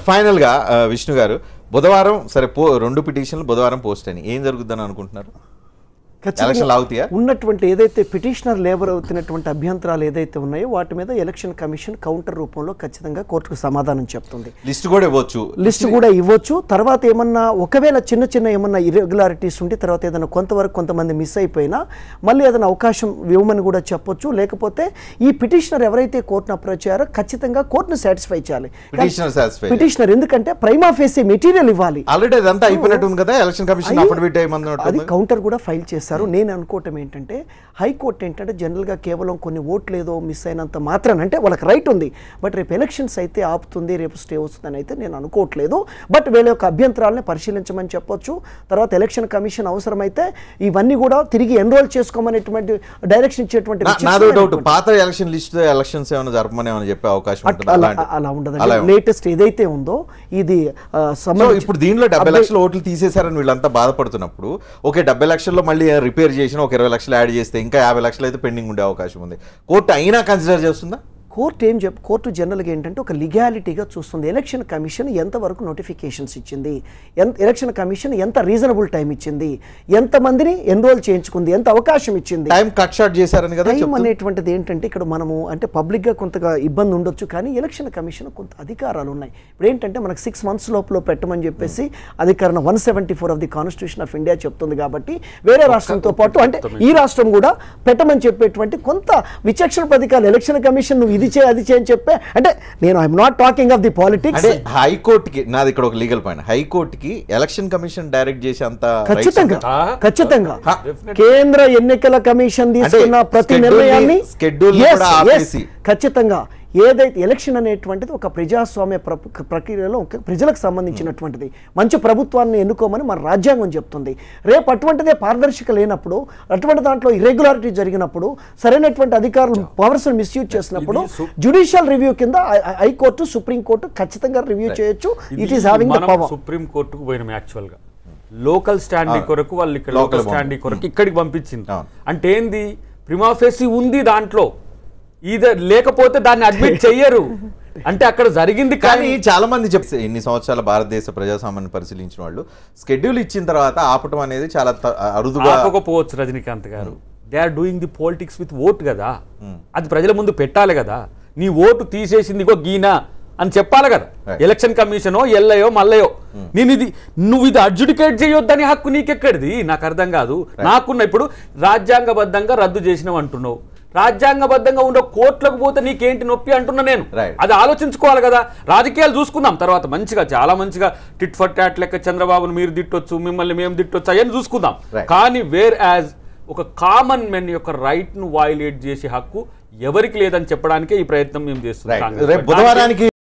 Final గా ఆ, విష్ణు గారు బుధవారం సరే పో రెండు పిటిషన్లు బుధవారం పోస్ట్ అని ఏం జరుగుతుందని అనుకుంటున్నారు ఖచ్చితంగా ఎలక్షన్లు ఆగుతాయా? ఉన్నటువంటి ఏదైతే పిటిషనర్ లేబర్ అవుతున్నటువంటి అభ్యంతరాలు ఏదైతే ఉన్నాయో వాటి మీద ఎలక్షన్ కమిషన్ కౌంటర్ రూపంలో ఖచ్చితంగా కోర్టుకు సమాధానం చెప్తుంది లిస్ట్ కూడా ఇవ్వచ్చు లిస్ట్ కూడా ఇవ్వచ్చు తర్వాత ఏమన్నా ఒకవేళ చిన్న చిన్న ఏమన్నా ఇర్రెగ్యులారిటీస్ ఉంటే తర్వాత ఏదైనా కొంతవరకు కొంతమంది మిస్ అయిపోయినా మళ్ళీ ఏదైనా అవకాశం ఇవ్వమని కూడా చెప్పొచ్చు లేకపోతే ఈ పిటిషనర్ ఎవరైతే కోర్టును అప్రోచ్ అయ్యారో ఖచ్చితంగా కోర్టును సాటిస్ఫై చేయాలి Petitioner satisfy పిటిషనర్ ఎందుకంటే ప్రైమా ఫేసీ మెటీరియల్ ఇవ్వాలి ఆల్రెడీ అదంతా అయిపోయినట్టు ఉంది కదా ఎలక్షన్ కమిషన్ అయ్యో, అఫిడవిట్ ఏమన్నట్టు అది ఉంది? కౌంటర్ కూడా ఫైల్ చేశారు నేను అనుకోవటం ఏంటంటే హైకోర్టు ఏంటంటే జనరల్గా కేవలం కొన్ని ఓట్లు ఏదో మిస్ అయినంత మాత్రాన అంటే వాళ్ళకి రైట్ ఉంది బట్ రేపు ఎలక్షన్స్ అయితే ఆపుతుంది రేపు స్టే వస్తుందని అయితే నేను అనుకోవట్లేదు బట్ వీళ్ళ యొక్క అభ్యంతరాలని పరిశీలించమని చెప్పొచ్చు తర్వాత ఎలక్షన్ కమిషన్ అవసరమైతే ఇవన్నీ కూడా తిరిగి ఎన్రోల్ చేసుకోమనేటువంటి డైరెక్షన్ ఇచ్చేటువంటి నా- నాదో డౌట్ విచిత్రమైనటువంటి- పాత ఎలక్షన్ లిస్ట్ ఎలక్షన్స్ ఏమైనా జరపమని ఏమైనా చెప్పే అవకాశం అట్- ఉంటుందా అలా అలాంటి- అలా అలా ఉండదండి ఏమన్నా? లేటెస్ట్ ఏదైతే ఉందో ఇది ఆ, సో సంబంధించి- ఇప్పుడు దీనిలో డెబ్బై అబ్బాయి- లక్షల ఓట్లు తీసేశారని వీళ్ళంతా బాధపడుతున్నప్పుడు ఓకే డెబ్బై లక్షల్లో మళ్ళీ రిపేర్ చేసిన ఒక ఇరవై లక్షలు యాడ్ చేస్తే ఇంకా యాభై లక్షలు అయితే పెండింగ్ ఉండే అవకాశం ఉంది కోర్టు అయినా కన్సిడర్ చేస్తుందా కోర్టు ఏం చెప్ కోర్టు జనరల్గా ఏంటంటే ఒక లిగాలిటీగా చూస్తుంది ఎలక్షన్ కమిషన్ ఎంతవరకు నోటిఫికేషన్స్ ఇచ్చింది ఎంత ఎలక్షన్ కమిషన్ ఎంత రీజనబుల్ టైం ఇచ్చింది ఎంతమందిని ఎన్రోల్ చేయించుకుంది ఎంత అవకాశం ఇచ్చింది టైం కట్ షార్ట్ చేశారని కదా టైం చెప్తూ- అనేటువంటిది ఏంటంటే ఇక్కడ మనము అంటే పబ్లిక్గా కొంతగా ఇబ్బంది ఉండొచ్చు కానీ ఎలక్షన్ కమిషన్ కొంత అధికారాలు ఉన్నాయి ఇప్పుడు ఏంటంటే మనకు సిక్స్ మంత్స్ లోపల పెట్టమని చెప్పేసి అధికారం one seventy four of the constitution of India చెప్తుంది కాబట్టి వేరే రాష్ట్రంతో పాటు అంటే ఈ రాష్ట్రం కూడా పెట్టమని చెప్పేటువంటి కొంత విచక్షణ పథకాలు ఎలక్షన్ కమిషన్ నువ్వు ఇది చేయి అది చేయి అని చెప్పే అంటే నేను I'm not talking of the politics అంటే హైకోర్టుకి నాది ఇక్కడ ఒక లీగల్ పాయింట్ హైకోర్టుకి ఎలక్షన్ కమిషన్ డైరెక్ట్ చేసే అంత rights ఖచ్చితంగా ఉందా? ఖచ్చితంగా హా. కేంద్ర ఎన్నికల కమిషన్ తీసుకున్న ప్రతి schedule ని- నిర్ణయాన్ని schedule ని Yes, కూడా yes, ఆపేసి. ఖచ్చితంగా ఏదైతే ఎలక్షన్ అనేటువంటిది ఒక ప్రజాస్వామ్య ప్ర- ప్రక్రియలో ఒక ప్రజలకు సంబంధించినటువంటిది మంచి ప్రభుత్వాన్ని ఎన్నుకోమని మన రాజ్యాంగం చెప్తుంది రేపు అటువంటిదే పారదర్శక లేనప్పుడు అటువంటి దాంట్లో ఇర్రెగ్యులారిటీ జరిగినప్పుడు సరైనటువంటి అధికారులు పవర్స్ మిస్యూజ్ చేసినప్పుడు జ్యుడిషియల్ రివ్యూ కింద హై- హై- హైకోర్టు సుప్రీంకోర్టు ఖచ్చితంగా రివ్యూ చేయొచ్చు ఇట్ ఈస్ హ్యావింగ్ ద మనం పవర్ సుప్రీం కోర్టుకు పోయినాం యాక్చువల్ గా లోకల్ స్టాండింగ్ కొరకు వాళ్ళు ఇక్కడ Local లోకల్ bomb. స్టాండింగ్ కొరకు ఇక్కడికి పంపించింది అవును. అంటే ఏంది ప్రిమాఫేసి ఉంది దాంట్లో ఇది లేకపోతే దాన్ని అడ్మిట్ చెయ్యరు అంటే అక్కడ జరిగింది కానీ కానీ చాలా మంది చెప్తే ఎన్ని సంవత్సరాల భారతదేశ ప్రజాస్వామ్యాన్ని పరిశీలించిన వాళ్ళు స్కెడ్యూల్ ఇచ్చిన తర్వాత ఆపటం అనేది చాలా త- అరుదుగా ఆపకపోవచ్చు రజనీకాంత్ గారు they are doing the politics with vote కదా అది ప్రజల ముందు పెట్టాలి కదా నీ ఓటు తీసేసింది ఇగో గీనా అని చెప్పాలి కదా Right. ఎలక్షన్ కమిషనో ఎల్లయో మల్లయో నేను ఇది నువ్వు ఇది అడ్జుడికేట్ చేయొద్దని హక్కు నీకెక్కడిది నాకు అర్థం కాదు నాకున్న ఇప్పుడు రాజ్యాంగబద్ధంగా రద్దు చేసినావు అంటున్నావు రాజ్యాంగబద్ధంగా ఉండే కోర్టులకు పోతే నీకేంటి నొప్పి అంటున్నా నేను Right. అది ఆలోచించుకోవాలి కదా రాజకీయాలు చూసుకుందాం తర్వాత మంచిగా చాలా మంచిగా టిట్ ఫర్ టాట్ లెక్క చంద్రబాబును మీరు తిట్టొచ్చు మిమ్మల్ని మేము తిట్టొచ్చు అవన్నీ చూసుకుందాం Right. కానీ వేర్ యాజ్ ఒక కామన్ మెన్ యొక్క రైట్ ను వైలేట్ చేసే హక్కు ఎవరికి లేదని చెప్పడానికే ఈ ప్రయత్నం మేము చేస్తున్నాం రైట్ కాంగ్రెస్ రేపు పార్టీ. బుధవారానికి